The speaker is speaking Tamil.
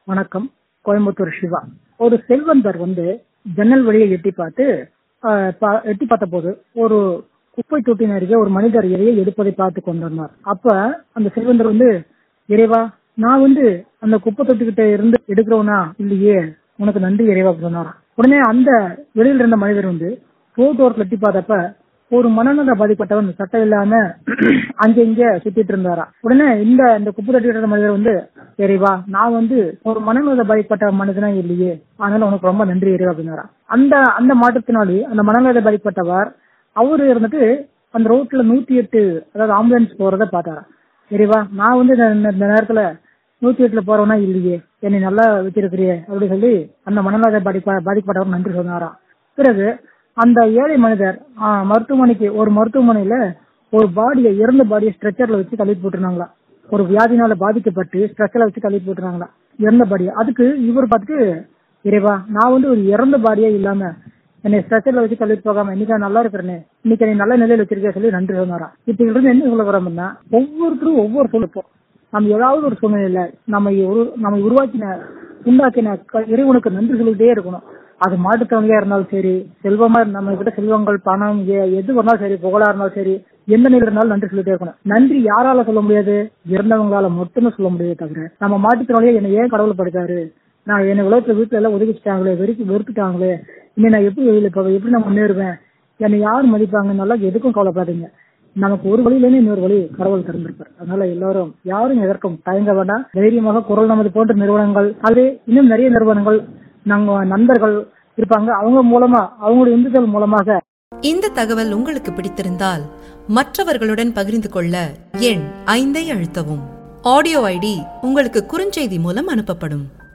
வணக்கம் கோயம்புத்தூர் சிவா ஒரு செல்வந்தர் வந்து ஜன்னல் வழியை எட்டி பார்த்து ஆஹ், பா- எட்டி பார்த்த போது ஒரு குப்பை தொட்டின் அருகே ஒரு மனிதர் இறையை எடுப்பதை பார்த்து கொண்டிருந்தார் அப்ப அந்த செல்வந்தர் வந்து இறைவா நான் வந்து அந்த குப்பை தொட்டிக்கிட்ட இருந்து எடுக்கிறவனா இல்லையே உனக்கு நன்றி இறைவா அப்படின்னு சொன்னாராம் உடனே அந்த வெளியில இருந்த மனிதர் வந்து போட்டோரத்தில் எட்டி பார்த்தப்ப ஒரு மனநல பாதிப்பட்டவன் சட்டை இல்லாம அங்க இங்க சுத்திட்டு இருந்தாரா உடனே இந்த இந்த குப்பு தட்டி இருந்த மனிதர் வந்து இறைவா நான் வந்து ஒரு மனநல பாதிப்பட்ட மனிதனா இல்லையே அதனால உனக்கு ரொம்ப நன்றி இறைவா அப்படின்னாரா அந்த அந்த மாற்றத்தினாலே அந்த மனநல பாதிப்பட்டவர் அவரு இருந்துட்டு அந்த ரோட்ல நூத்தி எட்டு அதாவது ஆம்புலன்ஸ் போறத பார்த்தாரா இறைவா நான் வந்து இந்த- இந்த இந்த நேரத்துல நூத்தி எட்டுல போறவனா இல்லையே என்னை நல்லா வச்சிருக்கிறியே அப்படின்னு சொல்லி அந்த மனநல பாதிப்ப பாதிக்கப்பட்டவர் நன்றி சொன்னாராம் பிறகு அந்த ஏழை மனிதர் ஆ, மருத்துவமனைக்கு ஒரு மருத்துவமனையில ஒரு பாடியை இறந்த பாடியை ஸ்ட்ரெச்சர்ல வச்சு தள்ளி போட்டுருந்தாங்களா ஒரு வியாதினால பாதிக்கப்பட்டு ஸ்ட்ரெச்சர்ல வச்சு தள்ளி போட்டுருந்தாங்களா இறந்த பாடியை அதுக்கு இவர் பார்த்துட்டு இறைவா நான் வந்து ஒரு இறந்த பாடியே இல்லாம என்னை ஸ்ட்ரெச்சர்ல வச்சு தள்ளி போகாம இன்னைக்கு நான் நல்லா இருக்கிறேனே இன்னைக்கு என்னை நல்ல நிலையில வச்சிருக்கேன் சொல்லி நன்றி சொன்னாராம் இப்ப இதுல இருந்து என்ன சொல்ல வரோம்னா ஒவ்வொருத்தரும் ஒவ்வொரு சொல்லுப்போம் நம்ம ஏதாவது ஒரு சூழ்நிலையில நம்ம ஒரு நம்ம உருவாக்கின உண்டாக்கின க- இறைவனுக்கு நன்றி சொல்லிட்டே இருக்கணும் அது மாட்டுத்திறமையா இருந்தாலும் சரி செல்வமா இருந்தா- நம்ம கிட்ட செல்வங்கள் பணம் எ- எது பண்ணாலும் சரி புகழா இருந்தாலும் சரி எந்த நிலையில இருந்தாலும் நன்றி சொல்லிட்டே இருக்கணும் நன்றி யாரால சொல்ல முடியாது இறந்தவங்களால மட்டும்தான் சொல்ல முடியாது தவிர நம்ம மாட்டுத்திறமையா என்னை ஏன் கடவுள் படைத்தாரு நான் என்னை உலகத்துல வீட்டுல எல்லாம் ஒதுக்கிச்சிட்டாங்களே வெறுக்கி வெறுத்துட்டாங்களே இனி நான் எப்படி வெளியில போவேன் எப்படி நான் முன்னேறுவேன் என்னை யார் மதிப்பாங்க நல்லா எதுக்கும் கவலைப்படாதீங்க நமக்கு ஒரு வழியிலேயே இன்னொரு வழி கடவுள் திறந்திருப்பார் அதனால எல்லாரும் யாரும் எதற்கும் தயங்க வேண்டாம் தைரியமாக குரல் நமது போன்ற நிறுவனங்கள் அது இன்னும் நிறைய நிறுவனங்கள் நாங்க நண்பர்கள் இருப்பாங்க அவங்க மூலமா அவங்களுடைய இந்துக்கள் மூலமாக இந்த தகவல் உங்களுக்கு பிடித்திருந்தால் மற்றவர்களுடன் பகிர்ந்து கொள்ள எண் ஐந்தை அழுத்தவும் ஆடியோ ஐடி உங்களுக்கு குறுஞ்செய்தி மூலம் அனுப்பப்படும்